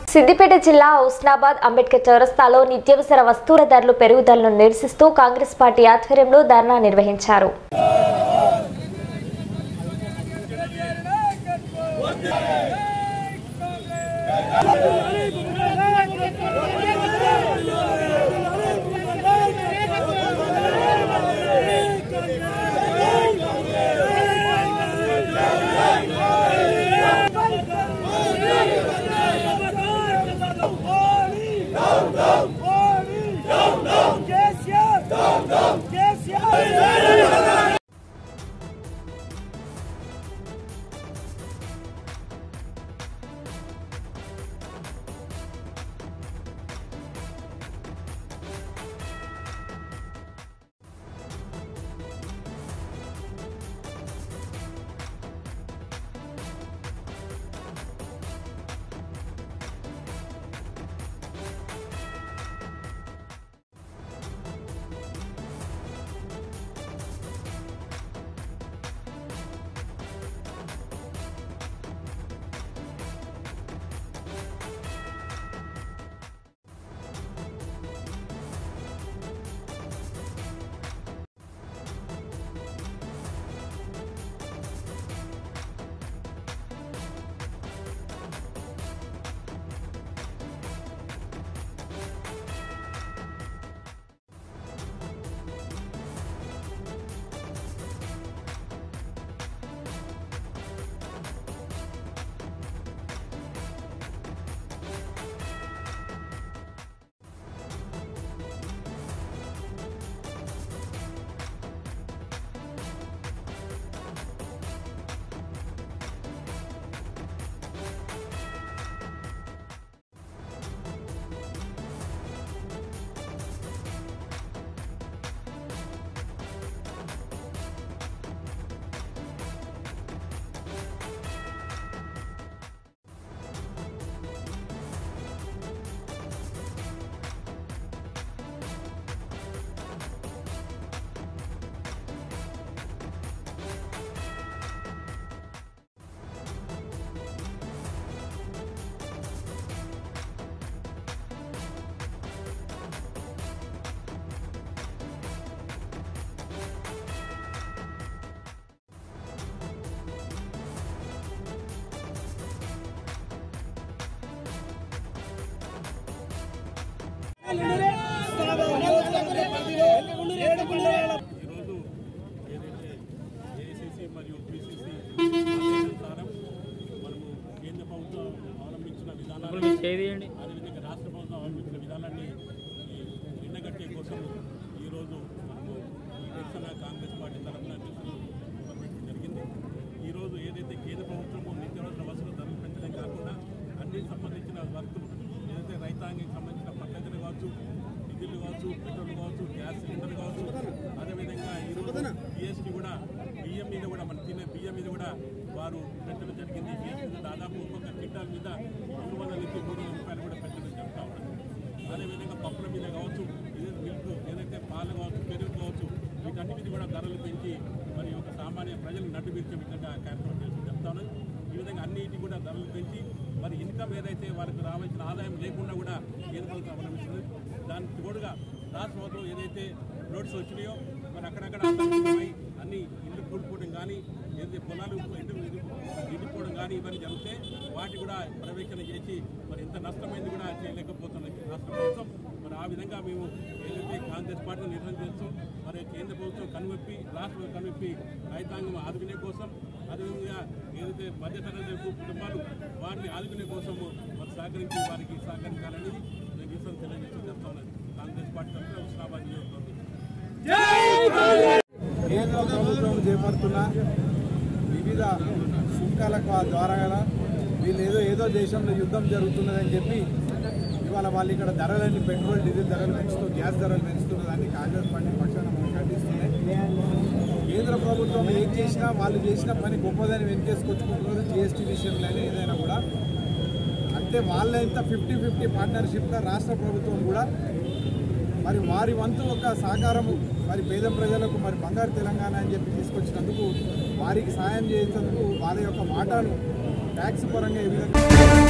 సిద్దిపేట జిల్లా హుస్నాబాద్ అంబేద్కర్ చౌరస్తాలో నిత్యావసర వస్తువుల ధరలు పెరుగుదలను నిరసిస్తూ కాంగ్రెస్ పార్టీ ఆధ్వర్యంలో ధర్నా నిర్వహించారు ఈరోజు ఏదైతే ఏఐసిసి మరియు పిసిసి ఆదేశానుసారం మనము కేంద్ర ప్రభుత్వం అవలంబించిన విధానాలు అదేవిధంగా రాష్ట్ర ప్రభుత్వం అవలంబించిన విధానాన్ని ఈ ఎండగట్టే కోసం ఈరోజు మనము ఈ నిరసన కాంగ్రెస్ పార్టీ తరఫున నిరసన పెట్టడం జరిగింది ఈరోజు ఏదైతే కేంద్ర ప్రభుత్వము నిత్యావసర వసతులు ధరలు పెంచడం కాకుండా అన్ని సంబంధించిన వర్కులు ఏదైతే రైతాంగానికి సంబంధించిన పద్ధతులు కావచ్చు డీజిల్ కావచ్చు పెట్రోల్ కావచ్చు గ్యాస్ సిలిండర్ కావచ్చు అదేవిధంగా ఈరోజు జిఎస్టీ కూడా బియ్యం మీద కూడా మన తినే బియ్యం మీద కూడా వారు పెట్టడం జరిగింది బియ్యం మీద దాదాపు ఒక్కొక్క క్వింటాల్ మీద రెండు వందల నుంచి మూడు వందల రూపాయలు కూడా పెట్టడం జరుగుతూ ఉన్నది అదేవిధంగా పప్పుల మీద కావచ్చు ఏదైతే మిల్క్ ఏదైతే పాలు కావచ్చు పెరుగు కావచ్చు వీటన్నిటి మీద కూడా ధరలు పెంచి మరి ఒక సామాన్య ప్రజలు నడ్డు విరిచే విధంగా కార్యక్రమం చేసి చెప్తా ఉన్నది ఈ విధంగా అన్నిటి కూడా ధరలు పెంచి మరి ఇన్కమ్ ఏదైతే వారికి రావాల్సిన ఆదాయం లేకుండా కూడా కేంద్ర ప్రభుత్వం అవలంబిస్తుంది దానికి తోడుగా రాష్ట్ర ప్రభుత్వం ఏదైతే రోడ్స్ వచ్చినాయో మరి అక్కడక్కడ అంతర్గతమై అన్ని ఇల్లు కూలిపోవడం కానీ ఏదైతే పొలాలు ఎండు ఎండిపోవడం కానీ ఇవన్నీ జరిగితే వాటి కూడా పర్యవేక్షణ చేసి మరి ఎంత నష్టమైంది కూడా చేయలేకపోతున్నది రాష్ట్ర ప్రభుత్వం మరి ఆ విధంగా మేము ఏదైతే కాంగ్రెస్ పార్టీని నిర్ణయం చేస్తూ మరి కేంద్ర ప్రభుత్వం కనువిప్పి రాష్ట్రం కనువిప్పి రైతాంగం ఆదుకునే కోసం అదేవిధంగా ఏదైతే మధ్యతరగతి కుటుంబాలు వారిని ఆదుకునే కోసం మరి సహకరించి వారికి సహకరించాలని నేను ఈ సందర్భంగా తెలియజేస్తూ చెప్తా ఉన్నది కాంగ్రెస్ పార్టీ తరఫున హుస్నాబాద్ నియోజకవర్గం కేంద్ర ప్రభుత్వం చేపడుతున్న వివిధ సుంకాల ద్వారా గల వీళ్ళు ఏదో ఏదో దేశంలో యుద్ధం జరుగుతున్నదని చెప్పి ఇవాళ వాళ్ళు ఇక్కడ ధరలన్నీ పెట్రోల్ డీజిల్ ధరలు పెంచుతూ గ్యాస్ ధరలు పెంచుతున్నదాన్ని కాంగ్రెస్ పార్టీ పక్షాన మనం ఖండిస్తున్నాయి కేంద్ర ప్రభుత్వం ఏం చేసినా వాళ్ళు చేసిన పని గొప్పదని వెనకేసుకొచ్చుకుంటున్నారు జిఎస్టీ విషయంలోనే ఏదైనా కూడా అంటే వాళ్ళ ఇంత ఫిఫ్టీ ఫిఫ్టీ పార్ట్నర్షిప్గా రాష్ట్ర ప్రభుత్వం కూడా మరి వారి వంతు ఒక సహకారము మరి పేద ప్రజలకు మరి బంగారు తెలంగాణ అని చెప్పి తీసుకొచ్చినందుకు వారికి సాయం చేసేందుకు వారి యొక్క వాటాను ట్యాక్స్ పరంగా ఏ విధంగా